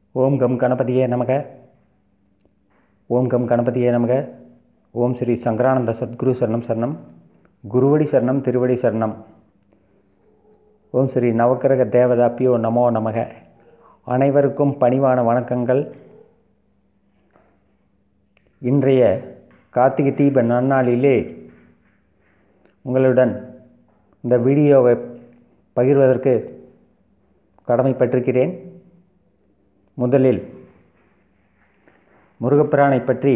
ஓம் come கணபதியே நமக ஓம் come கணபதியே நமக ஓம் ஸ்ரீ சங்கரானந்த சத்குரு சரணம் சரணம் குருவடி சரணம் திருவடி சரணம் ஓம் ஸ்ரீ நவக்கிரக தேவதாப்பியோ நமோ நமக அனைவருக்கும் பணிவான வணக்கங்கள் இன்றைய கார்த்திகை தீப நன்னாளிலே உங்களுடன் இந்த வீடியோவை பகிர்வதற்கு கடமைப்பட்டிருக்கிறேன் முதலில் முருகப்பிரானை பற்றி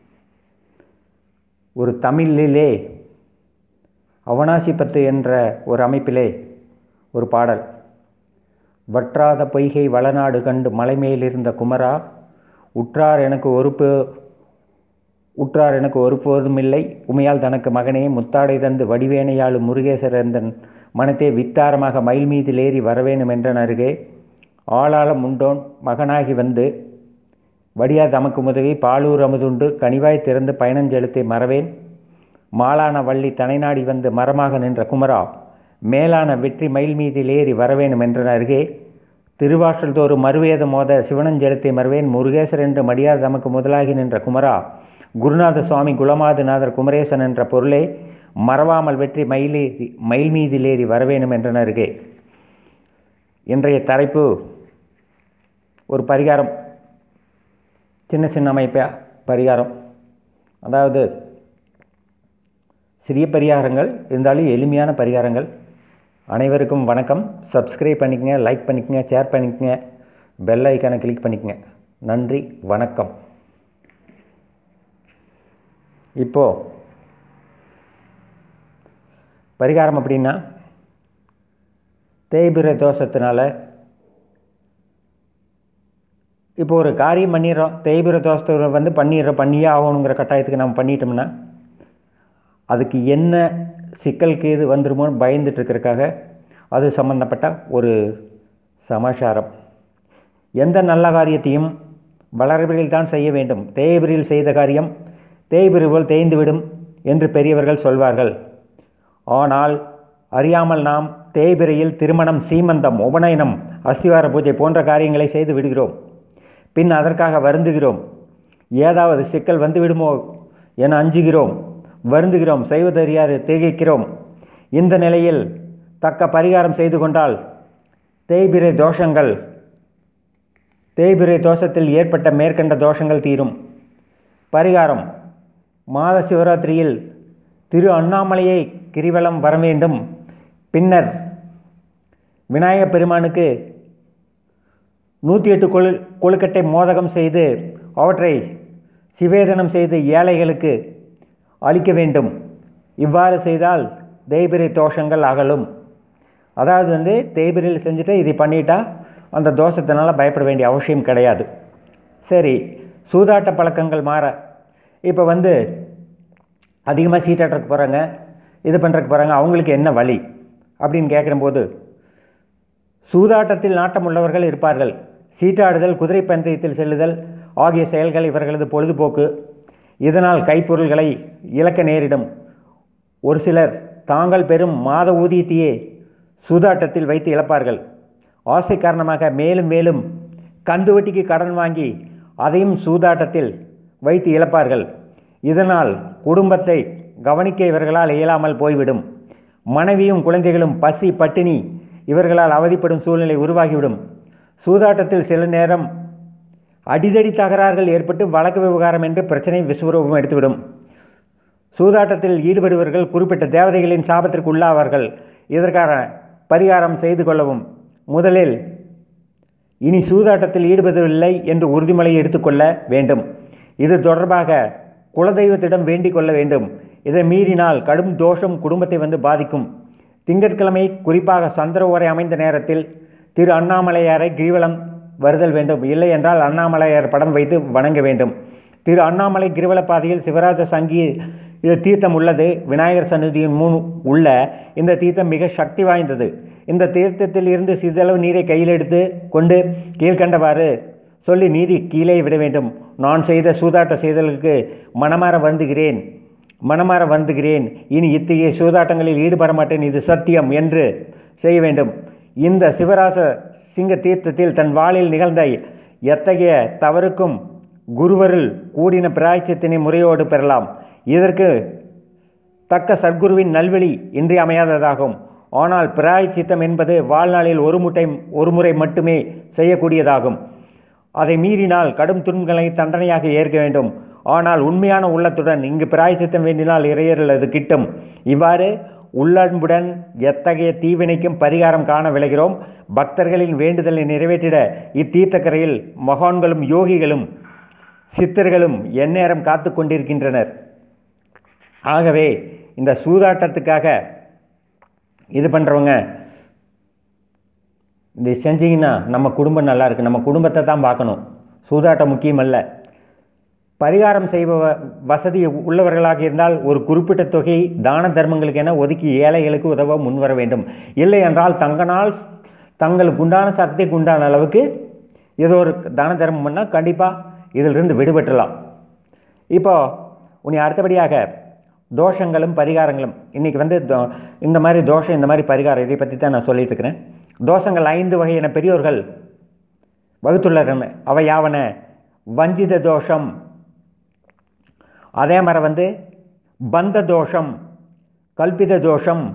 ஒரு தமிழிலே அவனாசி பத்து என்ற ஒரு அமைப்பிலே ஒரு பாடல் வற்றாத பொய்கை வளநாடு கண்டு மலைமேலிருந்த குமரா உற்றார் எனக்கு ஒருப்பு உற்றார் எனக்கு ஒருபோதுமில்லை உமையால் தனக்கு மகனே முத்தாடை தந்து வடிவேனையாளு முருகேசரந்தன் மனத்தே வித்தாரமாக மயில் மீதிலேறி வரவேணும் என்றன் அருகே ஆளாளம் உண்டோன் மகனாகி வந்து வடியா தமக்கு உதவி பாலூர் அமுதுண்டு கனிவாய் திறந்து பயணஞ்செலுத்தை மறவேன் மாலான வள்ளி தனைநாடி வந்து மரமாக நின்ற குமரா மேலான வெற்றி மயில் மீதில் ஏறி வரவேணும் என்றன் அருகே திருவாசல் தோறும் மறுவேத மோத சிவனஞ்செலுத்தை மறவேன் முருகேசர் என்று மடியார் தமக்கு முதலாகி நின்ற குமரா குருநாத சுவாமி குலமாதுநாதர் குமரேசன் என்ற பொருளே மறவாமல் வெற்றி மயிலே மயில் மீதிலேறி வரவேணும் என்றன் அருகே இன்றைய தலைப்பு ஒரு பரிகாரம் சின்ன சின்ன அமைப்பா பரிகாரம் அதாவது சிறிய பரிகாரங்கள் இருந்தாலும் எளிமையான பரிகாரங்கள் அனைவருக்கும் வணக்கம் சப்ஸ்கிரைப் பண்ணிக்கங்க லைக் பண்ணிக்கங்க ஷேர் பண்ணிக்கங்க பெல் ஐக்கானை கிளிக் பண்ணிக்கங்க நன்றி வணக்கம் இப்போது பரிகாரம் அப்படின்னா தேய்பிர தோஷத்தினால இப்போ ஒரு காரியம் பண்ணிடுறோம் தேய்பிர தோஷத்தை வந்து பண்ணிடுறோம் பண்ணியே ஆகணுங்கிற கட்டாயத்துக்கு நம்ம பண்ணிட்டோம்னா அதுக்கு என்ன சிக்கலுக்கு இது வந்துருமோன்னு பயந்துட்டு இருக்கிறதுக்காக அது சம்மந்தப்பட்ட ஒரு சமாச்சாரம் எந்த நல்ல காரியத்தையும் வளர்பிரில் தான் செய்ய வேண்டும் தேய்பிரில் செய்த காரியம் தேய்பிரி போல் தேய்ந்துவிடும் என்று பெரியவர்கள் சொல்வார்கள் ஆனால் அறியாமல் நாம் தேய்பிரையில் திருமணம் சீமந்தம் உபநயனம் அஸ்திவார பூஜை போன்ற காரியங்களை செய்து விடுகிறோம் பின் அதற்காக வருந்துகிறோம் ஏதாவது சிக்கல் வந்து விடுமோ என அஞ்சுகிறோம் வருந்துகிறோம் செய்வதறியாது திகைக்கிறோம் இந்த நிலையில் தக்க பரிகாரம் செய்து கொண்டால் தேய்பிரை தோஷங்கள் தேய்பிரை தோஷத்தில் ஏற்பட்ட மேற்கண்ட தோஷங்கள் தீரும் பரிகாரம் மாத சிவராத்திரியில் திரு அண்ணாமலையை கிரிவலம் வர வேண்டும் பின்னர் விநாயகப் பெருமானுக்கு நூற்றி எட்டு கொழு கொழுக்கட்டை மோதகம் செய்து அவற்றை சிவேதனம் செய்து ஏழைகளுக்கு அளிக்க வேண்டும் இவ்வாறு செய்தால் தேய்பிரை தோஷங்கள் அகலும் அதாவது வந்து தேய்பிரையில் செஞ்சுட்டு இதை பண்ணிட்டா அந்த தோஷத்தினால் பயப்பட வேண்டிய அவசியம் கிடையாது சரி சூதாட்ட பழக்கங்கள் மாற இப்போ வந்து அதிகமாக சீட்டாட்டுறதுக்கு போகிறாங்க இது பண்ணுறதுக்கு போகிறாங்க அவங்களுக்கு என்ன வழி அப்படின்னு கேட்குறம்போது சூதாட்டத்தில் நாட்டம் உள்ளவர்கள் இருப்பார்கள் சீட்டாடுதல் குதிரை பந்தயத்தில் செல்லுதல் ஆகிய செயல்கள் இவர்களது பொழுதுபோக்கு இதனால் கைப்பொருள்களை இழக்க நேரிடும் ஒரு சிலர் தாங்கள் பெறும் மாத ஊதியத்தையே சூதாட்டத்தில் வைத்து இழப்பார்கள் ஆசை காரணமாக மேலும் மேலும் கந்து வட்டிக்கு கடன் வாங்கி அதையும் சூதாட்டத்தில் வைத்து இழப்பார்கள் இதனால் குடும்பத்தை கவனிக்க இவர்களால் இயலாமல் போய்விடும் மனைவியும் குழந்தைகளும் பசி பட்டினி இவர்களால் அவதிப்படும் சூழ்நிலை உருவாகிவிடும் சூதாட்டத்தில் சில நேரம் அடிதடி தகராறுகள் ஏற்பட்டு வழக்கு விவகாரம் என்று பிரச்சனை விஸ்வரூபம் எடுத்துவிடும் சூதாட்டத்தில் ஈடுபடுபவர்கள் குறிப்பிட்ட தேவதைகளின் சாபத்திற்கு உள்ளாவார்கள் இதற்கான பரிகாரம் செய்து கொள்ளவும் முதலில் இனி சூதாட்டத்தில் ஈடுபடவில்லை என்று உறுதிமொழி எடுத்துக்கொள்ள வேண்டும் இது தொடர்பாக குலதெய்வத்திடம் வேண்டிக் கொள்ள வேண்டும் இதை மீறினால் கடும் தோஷம் குடும்பத்தை வந்து பாதிக்கும் திங்கட்கிழமை குறிப்பாக சந்திர உரை அமைந்த நேரத்தில் திரு அண்ணாமலையாரை கிரிவலம் வருதல் வேண்டும் இல்லை என்றால் அண்ணாமலையார் படம் வைத்து வணங்க வேண்டும் திரு அண்ணாமலை கிரிவல பாதையில் சிவராஜ சங்கி தீர்த்தம் உள்ளது விநாயகர் சன்னதியின் முன் உள்ள இந்த தீர்த்தம் மிக சக்தி வாய்ந்தது இந்த தீர்த்தத்தில் இருந்து சிறிதளவு நீரை கையில் எடுத்து கொண்டு கீழ்கண்டவாறு சொல்லி நீதி கீழே விட வேண்டும் நான் செய்த சூதாட்ட செய்தலுக்கு மனமாற வருந்துகிறேன் மனமாற வருந்துகிறேன் இனி இத்தகைய சூதாட்டங்களில் ஈடுபட மாட்டேன் இது சத்தியம் என்று செய்ய வேண்டும் இந்த சிவராச சிங்க தீர்த்தத்தில் தன் வாளில் நிகழ்ந்த எத்தகைய தவறுக்கும் குருவருள் கூடின பிராய்ச்சித்தினை முறையோடு பெறலாம் இதற்கு தக்க சத்குருவின் நல்வழி இன்றியமையாததாகும் ஆனால் பிராய்ச்சித்தம் என்பது வாழ்நாளில் ஒரு முட்டை ஒரு முறை மட்டுமே செய்யக்கூடியதாகும் அதை மீறினால் கடும் துன்பங்களை தண்டனையாக ஏற்க வேண்டும் ஆனால் உண்மையான உள்ளத்துடன் இங்கு பிராய்ச்சித்தம் வேண்டினால் இறையர்கள் அது கிட்டும் இவ்வாறு உள்ளன்புடன் எத்தகைய தீவினைக்கும் பரிகாரம் காண விளைகிறோம் பக்தர்களின் வேண்டுதலை நிறைவேற்றிட இத்தீர்த்தக்கரையில் மகான்களும் யோகிகளும் சித்தர்களும் எந்நேரம் காத்து கொண்டிருக்கின்றனர் ஆகவே இந்த சூதாட்டத்துக்காக இது பண்ணுறவங்க இது செஞ்சிங்கன்னா நம்ம குடும்பம் நல்லா இருக்குது நம்ம குடும்பத்தை தான் பார்க்கணும் சூதாட்டம் முக்கியமல்ல பரிகாரம் செய்பவ வசதி உள்ளவர்களாக இருந்தால் ஒரு குறிப்பிட்ட தொகை தான தர்மங்களுக்கு என ஒதுக்கி ஏழைகளுக்கு உதவ முன்வர வேண்டும் இல்லை என்றால் தங்கனால் தங்களுக்கு உண்டான சக்திக்கு உண்டான அளவுக்கு ஏதோ ஒரு தான தர்மம் பண்ணால் கண்டிப்பாக இதிலிருந்து விடுபட்டுலாம் இப்போ உன்னை அடுத்தபடியாக தோஷங்களும் பரிகாரங்களும் இன்றைக்கி வந்து தோ- இந்த மாதிரி தோஷம் இந்த மாதிரி பரிகாரம் இதை பற்றி தான் நான் சொல்லிட்டு இருக்கிறேன் தோஷங்கள் ஐந்து வகை என பெரியோர்கள் வகுத்துள்ளன அவை யாவன வஞ்சித தோஷம் அதே மாதிரி வந்து பந்த தோஷம் கல்பித தோஷம்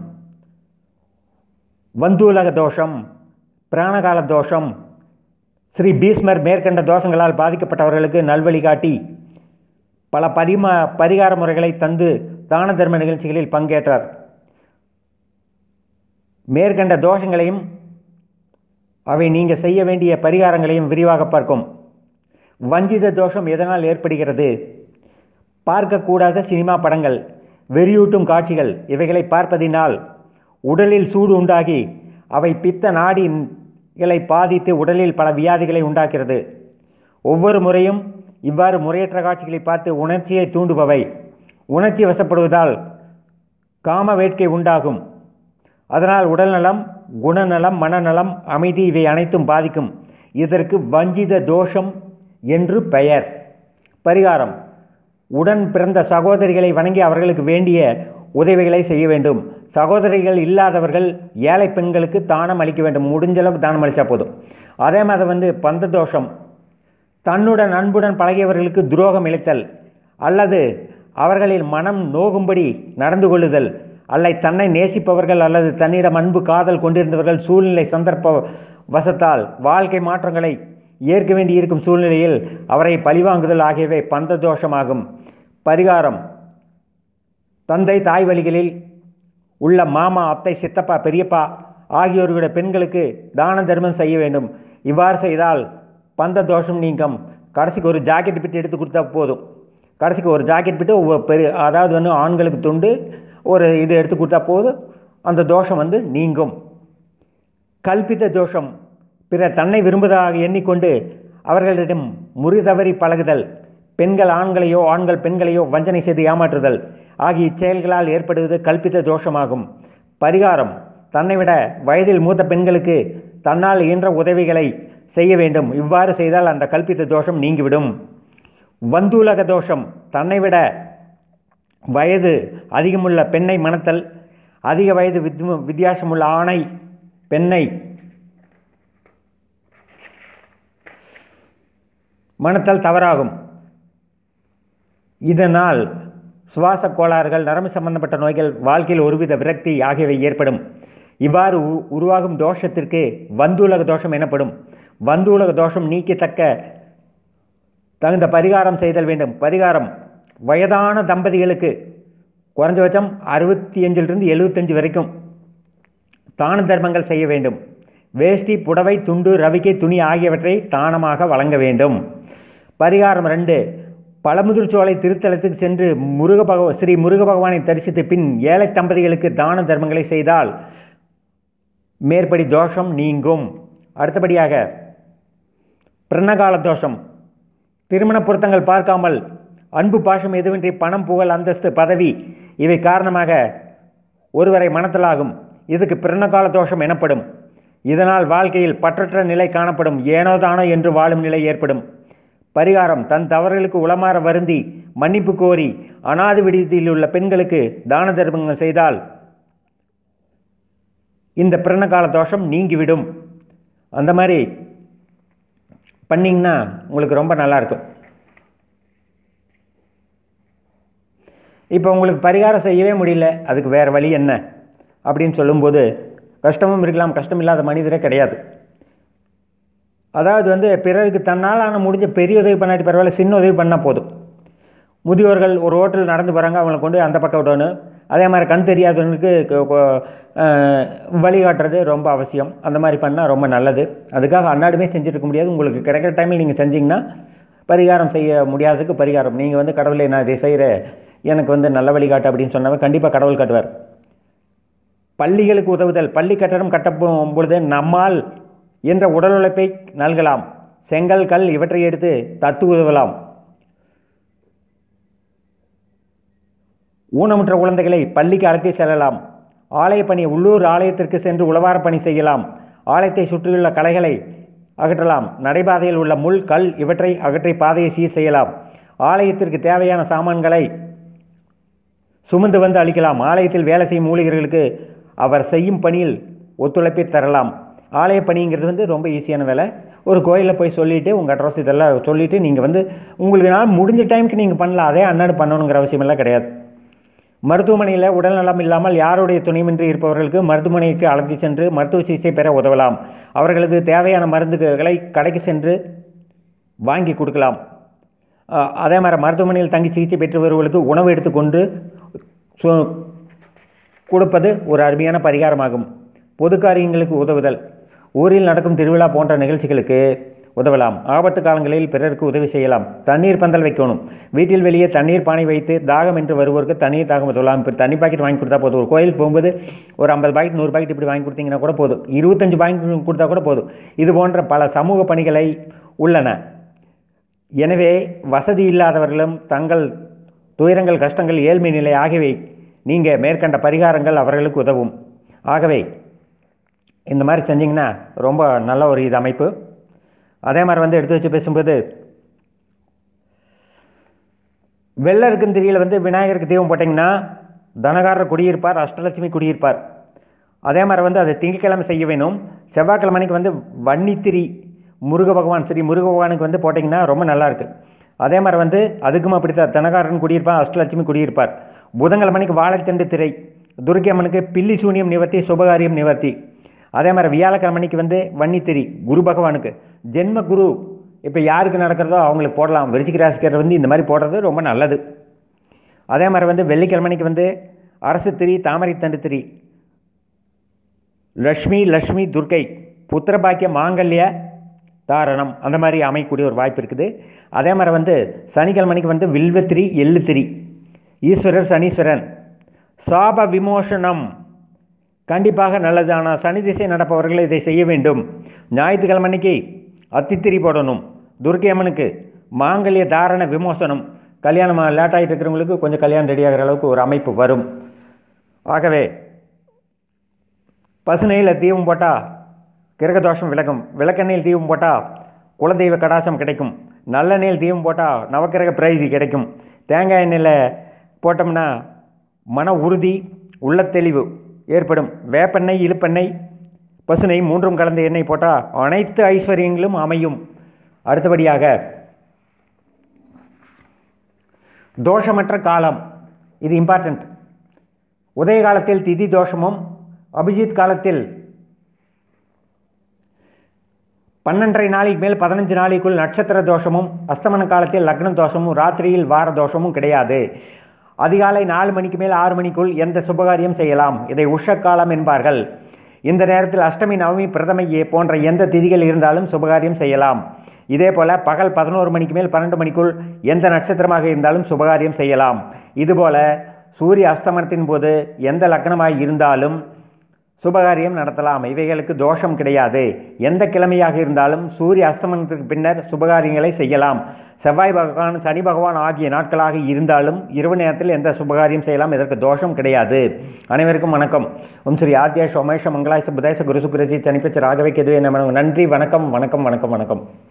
வந்தூலக தோஷம் பிராணகால தோஷம் ஸ்ரீ பீஸ்மர் மேற்கண்ட தோஷங்களால் பாதிக்கப்பட்டவர்களுக்கு நல்வழி காட்டி பல பரிம பரிகார முறைகளை தந்து தான தர்ம நிகழ்ச்சிகளில் பங்கேற்றார் மேற்கண்ட தோஷங்களையும் அவை நீங்கள் செய்ய வேண்டிய பரிகாரங்களையும் விரிவாக பார்க்கும் வஞ்சித தோஷம் எதனால் ஏற்படுகிறது பார்க்கக்கூடாத சினிமா படங்கள் வெறியூட்டும் காட்சிகள் இவைகளை பார்ப்பதினால் உடலில் சூடு உண்டாகி அவை பித்த நாடிகளை பாதித்து உடலில் பல வியாதிகளை உண்டாக்கிறது ஒவ்வொரு முறையும் இவ்வாறு முறையற்ற காட்சிகளை பார்த்து உணர்ச்சியை தூண்டுபவை உணர்ச்சி வசப்படுவதால் காம வேட்கை உண்டாகும் அதனால் உடல்நலம் குணநலம் மனநலம் அமைதி இவை அனைத்தும் பாதிக்கும் இதற்கு வஞ்சித தோஷம் என்று பெயர் பரிகாரம் உடன் பிறந்த சகோதரிகளை வணங்கி அவர்களுக்கு வேண்டிய உதவிகளை செய்ய வேண்டும் சகோதரிகள் இல்லாதவர்கள் ஏழை பெண்களுக்கு தானம் அளிக்க வேண்டும் முடிஞ்ச அளவுக்கு தானம் அளித்தா போதும் அதே மாதிரி வந்து பந்த தோஷம் தன்னுடன் அன்புடன் பழகியவர்களுக்கு துரோகம் இழைத்தல் அல்லது அவர்களின் மனம் நோகும்படி நடந்து கொள்ளுதல் அல்லை தன்னை நேசிப்பவர்கள் அல்லது தன்னிடம் அன்பு காதல் கொண்டிருந்தவர்கள் சூழ்நிலை சந்தர்ப்ப வசத்தால் வாழ்க்கை மாற்றங்களை ஏற்க வேண்டியிருக்கும் சூழ்நிலையில் அவரை பழிவாங்குதல் ஆகியவை பந்த தோஷமாகும் பரிகாரம் தந்தை தாய் வழிகளில் உள்ள மாமா அத்தை சித்தப்பா பெரியப்பா ஆகியோருடைய பெண்களுக்கு தான தர்மம் செய்ய வேண்டும் இவ்வாறு செய்தால் பந்த தோஷம் நீங்கும் கடைசிக்கு ஒரு ஜாக்கெட் பிட்டு எடுத்து கொடுத்தா போதும் கடைசிக்கு ஒரு ஜாக்கெட் பிட்டு ஒவ்வொரு பெரிய அதாவது வந்து ஆண்களுக்கு துண்டு ஒரு இது எடுத்து கொடுத்தா போதும் அந்த தோஷம் வந்து நீங்கும் கல்பித்த தோஷம் பிறர் தன்னை விரும்புவதாக எண்ணிக்கொண்டு அவர்களிடம் முறி தவறி பழகுதல் பெண்கள் ஆண்களையோ ஆண்கள் பெண்களையோ வஞ்சனை செய்து ஏமாற்றுதல் ஆகிய இச்செயல்களால் ஏற்படுவது கல்பித்த தோஷமாகும் பரிகாரம் தன்னை விட வயதில் மூத்த பெண்களுக்கு தன்னால் இயன்ற உதவிகளை செய்ய வேண்டும் இவ்வாறு செய்தால் அந்த கல்பித்த தோஷம் நீங்கிவிடும் வந்தூலக தோஷம் தன்னை விட வயது அதிகமுள்ள பெண்ணை மணத்தல் அதிக வயது வித் வித்தியாசமுள்ள ஆணை பெண்ணை மணத்தல் தவறாகும் இதனால் சுவாச கோளாறுகள் நரம்பு சம்பந்தப்பட்ட நோய்கள் வாழ்க்கையில் ஒருவித விரக்தி ஆகியவை ஏற்படும் இவ்வாறு உ- உருவாகும் தோஷத்திற்கு வந்தூலக தோஷம் எனப்படும் வந்தூலக தோஷம் நீக்கத்தக்க தகுந்த பரிகாரம் செய்தல் வேண்டும் பரிகாரம் வயதான தம்பதிகளுக்கு குறைஞ்சபட்சம் அறுபத்தி அஞ்சிலிருந்து எழுபத்தஞ்சு வரைக்கும் தான தர்மங்கள் செய்ய வேண்டும் வேஷ்டி புடவை துண்டு ரவிக்கை துணி ஆகியவற்றை தானமாக வழங்க வேண்டும் பரிகாரம் ரெண்டு பழமுதிர்ச்சோலை திருத்தலத்துக்கு சென்று முருக பகவ ஸ்ரீ முருக பகவானை தரிசித்த பின் ஏழை தம்பதிகளுக்கு தான தர்மங்களை செய்தால் மேற்படி தோஷம் நீங்கும் அடுத்தபடியாக பிரணகால தோஷம் திருமண பொருத்தங்கள் பார்க்காமல் அன்பு பாசம் எதுவின்றி பணம் புகழ் அந்தஸ்து பதவி இவை காரணமாக ஒருவரை மனத்தலாகும் இதுக்கு பிறந்தகால தோஷம் எனப்படும் இதனால் வாழ்க்கையில் பற்றற்ற நிலை காணப்படும் ஏனோதானோ என்று வாழும் நிலை ஏற்படும் பரிகாரம் தன் தவறுகளுக்கு உளமாற வருந்தி மன்னிப்பு கோரி அனாதை விடுதியில் உள்ள பெண்களுக்கு தான தர்மங்கள் செய்தால் இந்த பிறந்தகால தோஷம் நீங்கிவிடும் அந்த மாதிரி பண்ணிங்கன்னா உங்களுக்கு ரொம்ப நல்லாயிருக்கும் இப்போ உங்களுக்கு பரிகாரம் செய்யவே முடியல அதுக்கு வேறு வழி என்ன அப்படின்னு சொல்லும்போது கஷ்டமும் இருக்கலாம் கஷ்டம் இல்லாத மனிதரே கிடையாது அதாவது வந்து பிறருக்கு தன்னால் ஆன முடிஞ்ச பெரிய உதவி பண்ணாட்டி பரவாயில்ல சின்ன உதவி பண்ணால் போதும் முதியோர்கள் ஒரு ஹோட்டல் நடந்து போகிறாங்க அவங்கள கொண்டு அந்த பக்கம் விடணும் அதே மாதிரி கண் தெரியாதவங்களுக்கு க- க- அஹ், வழிகாட்டுறது ரொம்ப அவசியம் அந்த மாதிரி பண்ணால் ரொம்ப நல்லது அதுக்காக அன்னாடுமே செஞ்சுட்டு இருக்க முடியாது உங்களுக்கு கிடைக்கிற டைமில் நீங்கள் செஞ்சீங்கன்னா பரிகாரம் செய்ய முடியாததுக்கு பரிகாரம் நீங்கள் வந்து கடவுளை நான் இதை செய்கிறேன் எனக்கு வந்து நல்ல வழிகாட்டு அப்படின்னு சொன்னவன் கண்டிப்பாக கடவுள் காட்டுவார் பள்ளிகளுக்கு உதவுதல் பள்ளி கட்டடம் கட்டப்படும் பொழுது நம்மால் என்ற உடல் உழைப்பை நல்கலாம் செங்கல் கல் இவற்றை எடுத்து தத்து உதவலாம் ஊனமுற்ற குழந்தைகளை பள்ளிக்கு அழைத்து செல்லலாம் ஆலய பணி உள்ளூர் ஆலயத்திற்கு சென்று உழவார பணி செய்யலாம் ஆலயத்தை சுற்றியுள்ள கலைகளை அகற்றலாம் நடைபாதையில் உள்ள முள் கல் இவற்றை அகற்றி பாதையை சீர் செய்யலாம் ஆலயத்திற்கு தேவையான சாமான்களை சுமந்து வந்து அளிக்கலாம் ஆலயத்தில் வேலை செய்யும் ஊழியர்களுக்கு அவர் செய்யும் பணியில் ஒத்துழைப்பை தரலாம் ஆலய பணிங்கிறது வந்து ரொம்ப ஈஸியான வேலை ஒரு கோயிலில் போய் சொல்லிவிட்டு உங்கள் அட்ரஸ் இதெல்லாம் சொல்லிவிட்டு நீங்கள் வந்து உங்களுக்கு நாள் முடிஞ்ச டைமுக்கு நீங்கள் பண்ணலாம் அதே அன்னாடு பண்ணணுங்கிற அவசியமெல்லாம் கிடையாது மருத்துவமனையில் உடல்நலம் இல்லாமல் யாருடைய துணைமின்றி இருப்பவர்களுக்கு மருத்துவமனைக்கு அழைத்து சென்று மருத்துவ சிகிச்சை பெற உதவலாம் அவர்களது தேவையான மருந்துகளை கடைக்கு சென்று வாங்கி கொடுக்கலாம் அஹ், அதே மாதிரி மருத்துவமனையில் தங்கி சிகிச்சை பெற்று வருவர்களுக்கு உணவு எடுத்துக்கொண்டு சு கொடுப்பது ஒரு அருமையான பரிகாரமாகும் பொது காரியங்களுக்கு உதவுதல் ஊரில் நடக்கும் திருவிழா போன்ற நிகழ்ச்சிகளுக்கு உதவலாம் ஆபத்து காலங்களில் பிறருக்கு உதவி செய்யலாம் தண்ணீர் பந்தல் வைக்கணும் வீட்டில் வெளியே தண்ணீர் பானை வைத்து தாகம் என்று வருவோருக்கு தண்ணீர் தாகம் உதவலாம் இப்போ தண்ணி பாக்கெட் வாங்கி கொடுத்தா போதும் ஒரு கோயிலுக்கு போகும்போது ஒரு ஐம்பது பாக்கெட் நூறு பாக்கெட் இப்படி வாங்கி கொடுத்தீங்கன்னா கூட போதும் இருபத்தஞ்சு பாக்கெட் கொடுத்தா கூட போதும் இது போன்ற பல சமூக பணிகளை உள்ளன எனவே வசதி இல்லாதவர்களும் தங்கள் துயரங்கள் கஷ்டங்கள் ஏழ்மை நிலை ஆகியவை நீங்கள் மேற்கண்ட பரிகாரங்கள் அவர்களுக்கு உதவும் ஆகவே இந்த மாதிரி செஞ்சிங்கன்னா ரொம்ப நல்ல ஒரு இது அமைப்பு அதே மாதிரி வந்து எடுத்து வச்சு பேசும்போது வெள்ளருக்கும் திரியில் வந்து விநாயகருக்கு தீபம் போட்டிங்கன்னா தனகாரர் குடியிருப்பார் அஷ்டலட்சுமி குடியிருப்பார் அதே மாதிரி வந்து அது திங்கட்கிழமை செய்ய வேணும் செவ்வாய்க்கிழமைக்கு வந்து வன்னித்திரி முருக பகவான் ஸ்ரீ முருக பகவானுக்கு வந்து போட்டிங்கன்னா ரொம்ப நல்லா இருக்கு அதே மாதிரி வந்து அதுக்கும் அப்படித்தான் தனகாரன் குடியிருப்பார் அஷ்டலட்சுமி குடியிருப்பார் புதன்கிழமைக்கு வாழைத்தண்டு திரை துர்க்கை அம்மனுக்கு பில்லி சூனியம் நிவர்த்தி சுபகாரியம் நிவர்த்தி அதே மாதிரி வியாழக்கிழமைக்கு வந்து வன்னித்திரி குரு பகவானுக்கு ஜென்ம குரு இப்போ யாருக்கு நடக்கிறதோ அவங்களுக்கு போடலாம் விருச்சிக ராசிக்காரர் வந்து இந்த மாதிரி போடுறது ரொம்ப நல்லது அதே மாதிரி வந்து வெள்ளிக்கிழமைக்கு வந்து அரசு திரி தாமரை தண்டு திரி லக்ஷ்மி லக்ஷ்மி துர்க்கை புத்திரபாக்கிய மாங்கல்ய தாரணம் அந்த மாதிரி அமையக்கூடிய ஒரு வாய்ப்பு இருக்குது அதே மாதிரி வந்து சனிக்கிழமைக்கு வந்து வில்வத்திரி எள்ளுத்திரி ஈஸ்வரர் சனீஸ்வரன் சாப விமோசனம் கண்டிப்பாக நல்லது ஆனால் சனி திசை நடப்பவர்கள் இதை செய்ய வேண்டும் ஞாயிற்றுக்கிழமைக்கு அத்தித்திரி போடணும் துர்க்கை அம்மனுக்கு மாங்கல்ய தாரண விமோசனம் கல்யாணம் லேட் ஆகிட்டு இருக்கிறவங்களுக்கு கொஞ்சம் கல்யாணம் ரெடியாகிற அளவுக்கு ஒரு அமைப்பு வரும் ஆகவே பசுநெய்யில் தீபம் போட்டால் கிரகதோஷம் விலகும் விளக்கெண்ணெயில் தீபம் போட்டால் குலதெய்வ கடாசம் கிடைக்கும் நல்லெண்ணெயில் தீபம் போட்டால் நவக்கிரக பிரைதி கிடைக்கும் தேங்காய் எண்ணெயில் போட்டோம்னா மன உறுதி உள்ள தெளிவு ஏற்படும் வேப்பெண்ணெய் இழுப்பெண்ணெய் பசுநெய் மூன்றும் கலந்த எண்ணெய் போட்டால் அனைத்து ஐஸ்வர்யங்களும் அமையும் அடுத்தபடியாக தோஷமற்ற காலம் இது இம்பார்ட்டண்ட் உதய காலத்தில் திதி தோஷமும் அபிஜித் காலத்தில் பன்னெண்டரை நாளைக்கு மேல் பதினஞ்சு நாளைக்குள் நட்சத்திர தோஷமும் அஸ்தமன காலத்தில் லக்ன தோஷமும் ராத்திரியில் வார தோஷமும் கிடையாது அதிகாலை நாலு மணிக்கு மேல் ஆறு மணிக்குள் எந்த சுபகாரியம் செய்யலாம் இதை உஷக்காலம் என்பார்கள் இந்த நேரத்தில் அஷ்டமி நவமி பிரதமை ஏ போன்ற எந்த திதிகள் இருந்தாலும் சுபகாரியம் செய்யலாம் இதே போல பகல் பதினோரு மணிக்கு மேல் பன்னெண்டு மணிக்குள் எந்த நட்சத்திரமாக இருந்தாலும் சுபகாரியம் செய்யலாம் இதுபோல சூரிய அஸ்தமனத்தின் போது எந்த லக்னமாய் இருந்தாலும் சுபகாரியம் நடத்தலாம் இவைகளுக்கு தோஷம் கிடையாது எந்த கிழமையாக இருந்தாலும் சூரிய அஸ்தமனத்துக்கு பின்னர் சுபகாரியங்களை செய்யலாம் செவ்வாய் பகவான் சனி பகவான் ஆகிய நாட்களாக இருந்தாலும் இரவு நேரத்தில் எந்த சுபகாரியம் செய்யலாம் இதற்கு தோஷம் கிடையாது அனைவருக்கும் வணக்கம் ஓம் ஸ்ரீ ஆத்யா சோமேஷ மங்களாய் புதேச குரு சுக்ரஜி தனிப்பச்ச ராகவை கெதுவே நம நன்றி வணக்கம் வணக்கம் வணக்கம் வணக்கம்